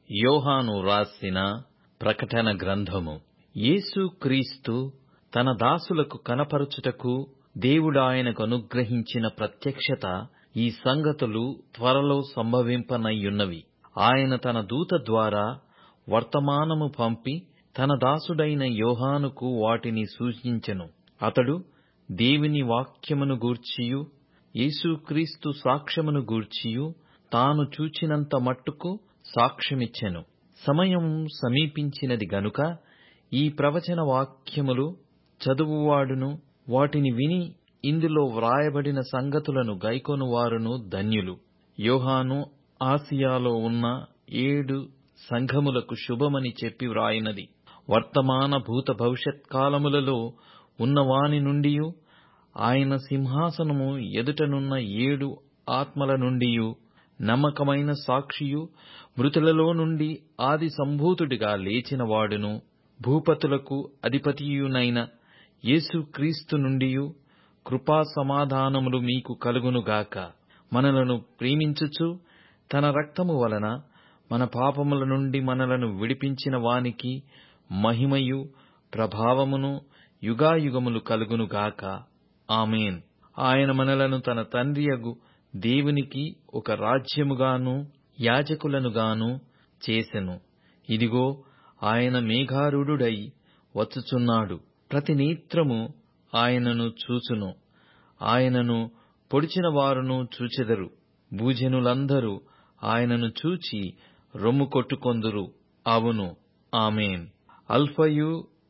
యోహాను రాసిన ప్రకటన గ్రంథము యేసు క్రీస్తు తన దాసులకు కనపరచుటకు దేవుడాయనకు అనుగ్రహించిన ప్రత్యక్షత ఈ సంగతులు త్వరలో సంభవింపనయ్యున్నవి ఆయన తన దూత ద్వారా వర్తమానము పంపి తన దాసుడైన యోహానుకు వాటిని సూచించెను అతడు దేవుని వాక్యమును గూర్చియు యేసుక్రీస్తు సాక్ష్యమును గూర్చియు తాను చూచినంత మట్టుకు సాక్ష్యమిచ్చెను సమయం సమీపించినది గనుక ఈ ప్రవచన వాక్యములు చదువువాడును వాటిని విని ఇందులో వ్రాయబడిన సంగతులను గైకొనువారును ధన్యులు యోహాను ఆసియాలో ఉన్న ఏడు సంఘములకు శుభమని చెప్పి వ్రాయినది వర్తమాన భూత భవిష్యత్ కాలములలో ఉన్నవాని నుండియు ఆయన సింహాసనము ఎదుటనున్న ఏడు ఆత్మల నుండియు నమ్మకమైన సాక్షియు మృతులలో నుండి ఆది సంభూతుడిగా లేచిన వాడును భూపతులకు అధిపతియునైన యేసుక్రీస్తు నుండియు కృపా సమాధానములు మీకు కలుగునుగాక మనలను ప్రేమించుచు తన రక్తము వలన మన పాపముల నుండి మనలను విడిపించిన వానికి మహిమయు ప్రభావమును యుగాయుగములు కలుగునుగాక ఆమెన్ ఆయన మనలను తన తండ్రియగు దేవునికి ఒక రాజ్యముగాను యాజకులనుగాను చేసెను ఇదిగో ఆయన మేఘారూఢుడై వచ్చుచున్నాడు ప్రతి నేత్రము ఆయనను చూచును ఆయనను పొడిచిన వారును చూచెదరు భూజనులందరూ ఆయనను చూచి రొమ్ము కొట్టుకొందురు అవును ఆమెన్ అల్ఫయు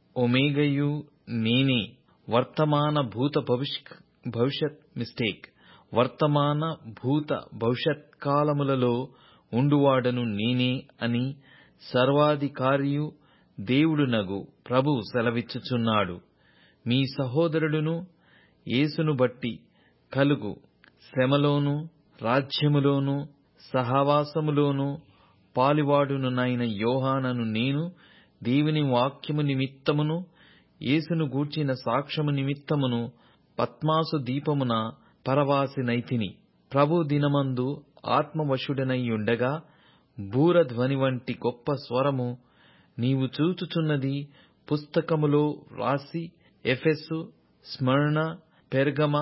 ఒమేగయు నేనే వర్తమాన భూత భవిష్యత్ మిస్టేక్ వర్తమాన భూత భవిష్యత్ కాలములలో ఉండువాడను నేనే అని సర్వాధికారియు దేవుడునగు ప్రభు సెలవిచ్చుచున్నాడు మీ సహోదరుడును యేసును బట్టి కలుగు శ్రమలోను రాజ్యములోను సహవాసములోను పాలివాడునునైన యోహానను నేను దేవుని వాక్యము నిమిత్తమును యేసును గూర్చిన సాక్ష్యము నిమిత్తమును పద్మాసు దీపమున పరవాసినైతిని ప్రభు దినమందు ఆత్మవశుడనైయుండగా బూరధ్వని వంటి గొప్ప స్వరము నీవు చూచుచున్నది పుస్తకములో రాసి ఎఫెసు స్మరణ పెర్గమ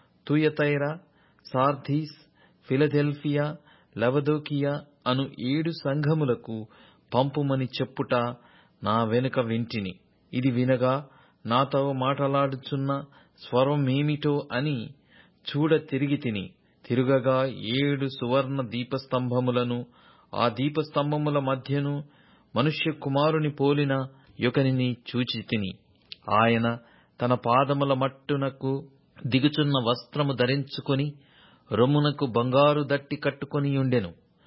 తుయతైర సార్ధీస్ ఫిలదెల్ఫియా లవదోకియా అను ఏడు సంఘములకు పంపుమని చెప్పుట నా వెనుక వింటిని ఇది వినగా నాతో మాటలాడుచున్న స్వరమేమిటో అని చూడ తిరిగి తిని తిరుగగా ఏడు సువర్ణ దీపస్తంభములను ఆ దీపస్తంభముల మధ్యను మనుష్య కుమారుని పోలిన యొకనిని చూచి తిని ఆయన తన పాదముల మట్టునకు దిగుచున్న వస్త్రము ధరించుకొని రొమ్మునకు బంగారు దట్టి కట్టుకొనియుండెను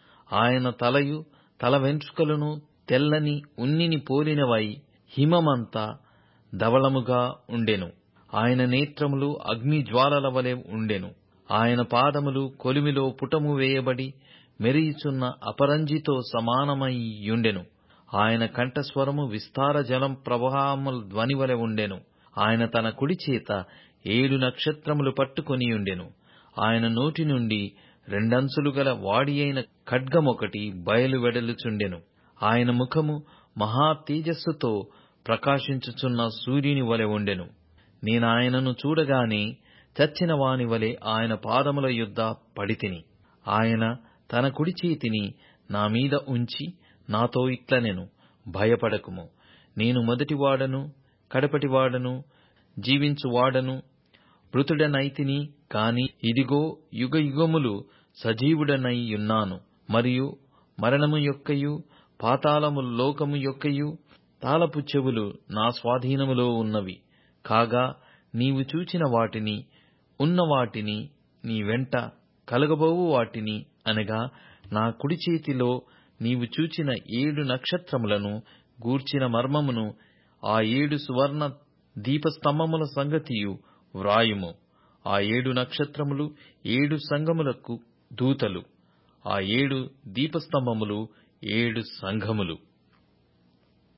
ఆయన తలయు తల వెంట్రుకలను తెల్లని ఉన్నిని పోలినవై హిమమంతా ధవళముగా ఉండెను ఆయన నేత్రములు అగ్ని జ్వాలల వలె ఉండెను ఆయన పాదములు కొలిమిలో పుటము వేయబడి మెరియుచున్న అపరంజితో సమానమయ్యుండెను ఆయన కంఠస్వరము విస్తార జలం ప్రవాహముల ధ్వని వలె ఉండెను ఆయన తన కుడి చేత ఏడు నక్షత్రములు పట్టుకొనియుండెను ఆయన నోటి నుండి రెండంచులు గల వాడియైన ఖడ్గమొకటి బయలు వెడలుచుండెను ఆయన ముఖము మహా తేజస్సుతో ప్రకాశించుచున్న సూర్యుని వలె ఉండెను నేనాయనను చూడగానే చచ్చిన వాని వలె ఆయన పాదముల యొద్ద పడితిని ఆయన తన కుడి చేతిని నా మీద ఉంచి నాతో ఇట్లనెను భయపడకుము నేను మొదటివాడను కడపటివాడను జీవించువాడను మృతుడనైతిని కాని ఇదిగో యుగయుగములు సజీవుడనై యున్నాను మరియు మరణము యొక్కయు పాతాళము లోకము యొక్కయు తాళపు చెవులు నా స్వాధీనములో ఉన్నవి కాగా నీవు చూచిన వాటిని ఉన్న వాటిని నీ వెంట కలగబోవు వాటిని అనగా నా కుడి చేతిలో నీవు చూచిన ఏడు నక్షత్రములను గూర్చిన మర్మమును ఆ ఏడు సువర్ణ దీపస్తంభముల సంగతియు వ్రాయుము ఆ ఏడు నక్షత్రములు ఏడు సంఘములకు దూతలు ఆ ఏడు దీపస్తంభములు ఏడు సంఘములు